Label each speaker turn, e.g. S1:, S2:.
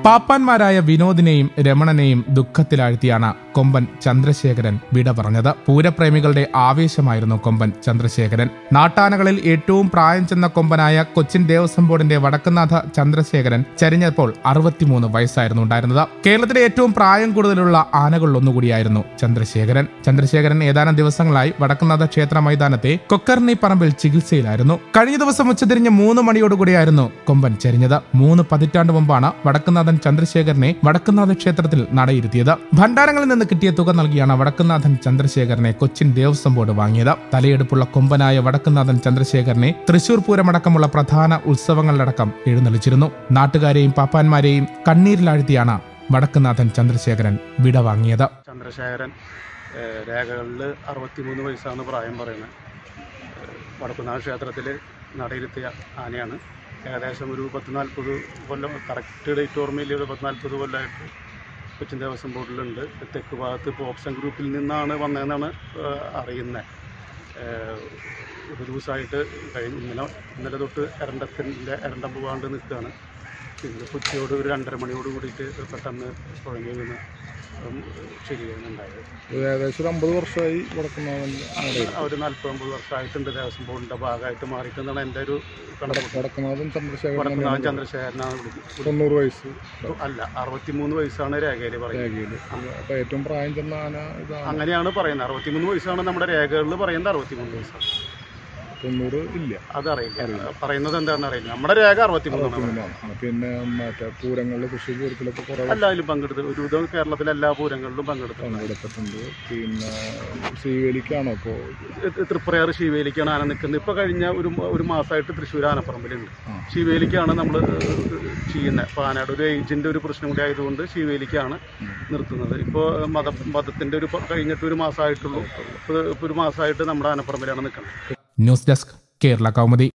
S1: പാപ്പാന്മാരായ വിനോദിനെയും രമണനെയും ദുഃഖത്തിലാഴ്ത്തിയാണ് കൊമ്പൻ ചന്ദ്രശേഖരൻ വിട പറഞ്ഞത് പൂരപ്രേമികളുടെ ആവേശമായിരുന്നു കൊമ്പൻ ചന്ദ്രശേഖരൻ നാട്ടാനകളിൽ ഏറ്റവും പ്രായം ചെന്ന കൊമ്പനായ കൊച്ചിൻ ദേവസ്വം ബോർഡിന്റെ വടക്കുന്നാഥ ചന്ദ്രശേഖരൻ ചരിഞ്ഞപ്പോൾ അറുപത്തിമൂന്ന് വയസ്സായിരുന്നു ഉണ്ടായിരുന്നത് കേരളത്തിലെ ഏറ്റവും പ്രായം കൂടുതലുള്ള ആനകളിലൊന്നുകൂടിയായിരുന്നു ചന്ദ്രശേഖരൻ ചന്ദ്രശേഖരൻ ഏതാനും ദിവസങ്ങളായി വടക്കുന്നാഥ ക്ഷേത്ര മൈതാനത്തെ കൊക്കർണി പറമ്പിൽ ചികിത്സയിലായിരുന്നു കഴിഞ്ഞ ദിവസം ഉച്ചതിരിഞ്ഞ് മൂന്ന് മണിയോടുകൂടിയായിരുന്നു കൊമ്പൻ ചരിഞ്ഞത് മൂന്ന് പതിറ്റാണ്ട് മുമ്പാണ് വടക്കുന്നാഥൻ ചന്ദ്രശേഖരനെ വടക്കുന്നാഥ ക്ഷേത്രത്തിൽ നടയിരുത്തിയത് ഭണ്ഡാരങ്ങളിൽ നിന്ന് കിട്ടിയ തുക നൽകിയാണ് വടക്കുന്നാഥൻ ചന്ദ്രശേഖരനെ കൊച്ചിൻ ദേവസ്വം ബോർഡ് വാങ്ങിയത് തലയെടുപ്പുള്ള കൊമ്പനായ വടക്കുന്നാഥൻ ചന്ദ്രശേഖരനെ തൃശൂർ പൂരമടക്കമുള്ള പ്രധാന ഉത്സവങ്ങളിലടക്കം എഴുന്നള്ളിച്ചിരുന്നു നാട്ടുകാരെയും പാപ്പാന്മാരെയും കണ്ണീരിലാഴ്ത്തിയാണ് വടക്കുന്നാഥൻ ചന്ദ്രശേഖരൻ വിട വാങ്ങിയത്
S2: ചന്ദ്രശേഖരൻ ഏഹ്, രേഖകളിൽ അറുപത്തിമൂന്ന് വയസ്സാണ് പ്രായം പറയുന്നത് ഏഹ്, വടക്കുന്നാഥ ക്ഷേത്രത്തിൽ നടയിരുത്തിയ ആനയാണ് ഏകദേശം ഒരു പത്ത് നാൽപ്പത് കൊല്ലം കറക്റ്റ് ഡേറ്റ് ഓർമ്മയില്ല ഒരു പത്ത് നാൽപ്പത് കൊല്ലമായിട്ട് കൊച്ചിൻ ദേവസ്വം ബോർഡിലുണ്ട് തെക്ക് ഭാഗത്ത് ഇപ്പോൾ ഓപ്ഷൻ ഗ്രൂപ്പിൽ നിന്നാണ് വന്നതെന്നാണ് അറിയുന്നത് ഒരു ദിവസമായിട്ട് കഴിഞ്ഞ ഇന്നലെ ഇന്നലെ തൊട്ട് എരണ്ടത്തിൻ്റെ എരണ്ടം പോകാണ്ട് നിൽക്കുകയാണ് ഇന്ന് ഉച്ചയോട് ഒരു രണ്ടര മണിയോട് കൂടിയിട്ട് പെട്ടെന്ന് കുഴങ്ങി വീണ് ഉം, ശരിയാകുന്നുണ്ടായത്
S3: ഏകദേശം ഒരു അമ്പത് വർഷമായി വടക്കുന്നാഥൻ നടയിൽ
S2: ഒരു നാൽപ്പത്തൊമ്പത് വർഷമായിട്ടുണ്ട് ദേവസ്വം ബോർഡിൻ്റെ ഭാഗമായിട്ട് മാറിയിട്ടെന്നാണ് എൻ്റെ ഒരു കണക്ക്
S3: വടക്കുന്നാഥൻ ചന്ദ്രശേഖരൻ
S2: വടക്കുന്നാഥൻ
S3: തന്നെയാണ്
S2: ചന്ദ്രശേഖരനാണ് വിളിക്കുന്നത്
S3: തൊണ്ണൂറ് വയസ്സ്
S2: അല്ല അറുപത്തിമൂന്ന് വയസ്സാണ് രേഖയിൽ പറയുന്നത്
S3: രേഖയിൽ അപ്പോൾ ഏറ്റവും പ്രായം ചെന്ന ആന ഇതാണ്
S2: അങ്ങനെയാണ് പറയുന്നത് അറുപത്തിമൂന്ന് വയസ്സാണ് നമ്മുടെ രേഖകളിൽ പറയുന്നത് അറുപത്തിമൂന്ന് വയസ്സാണ്
S3: തൊണ്ണൂറ് ഇല്ല
S2: അതറിയില്ല പറയുന്നത് എന്താണെന്ന് അറിയില്ല നമ്മുടെ രേഖ അറുപത്തിമൂന്നാണ്
S3: അറുപത്തിമൂന്നാണ് ആ, പിന്നെ മറ്റേ പൂരങ്ങളിൽ തൃശ്ശൂർ പൂരത്തിലൊക്കെ കുറേ
S2: എല്ലാവരും പങ്കെടുത്ത് ഒരുവിധം കേരളത്തിലെ എല്ലാ പൂരങ്ങളിലും പങ്കെടുത്തിട്ടുണ്ട്
S3: പങ്കെടുത്തിട്ടുണ്ട് പിന്നെ ശ്രീവേലിക്കാണോ ഇപ്പോൾ
S2: ഇത് തൃപ്രയാർ ശിവേലിക്കാണ് ആന നിൽക്കുന്നത് ഇപ്പോൾ കഴിഞ്ഞ ഒരു ഒരു മാസമായിട്ട് തൃശ്ശൂർ ആനപ്പറമ്പിലുണ്ട്
S3: ആ.
S2: ശിവേലിക്കാണ് നമ്മൾ ചെയ്യുന്നത് അപ്പോൾ ആനയുടെ ഒരു ഏജിൻ്റെ ഒരു പ്രശ്നം കൂടി ആയതുകൊണ്ട് ശിവേലിക്കാണ് നിർത്തുന്നത് ഇപ്പോൾ മത മതത്തിൻ്റെ ഒരു പ- കഴിഞ്ഞിട്ട് ഒരു മാസമായിട്ടുള്ളൂ ഇപ്പോൾ ഇപ്പോൾ ഒരു മാസമായിട്ട് നമ്മുടെ ആനപ്പറമ്പിലാണ് നിൽക്കുന്നത്
S1: ന്യൂസ് ഡെസ്ക് കേരള കൗമുദി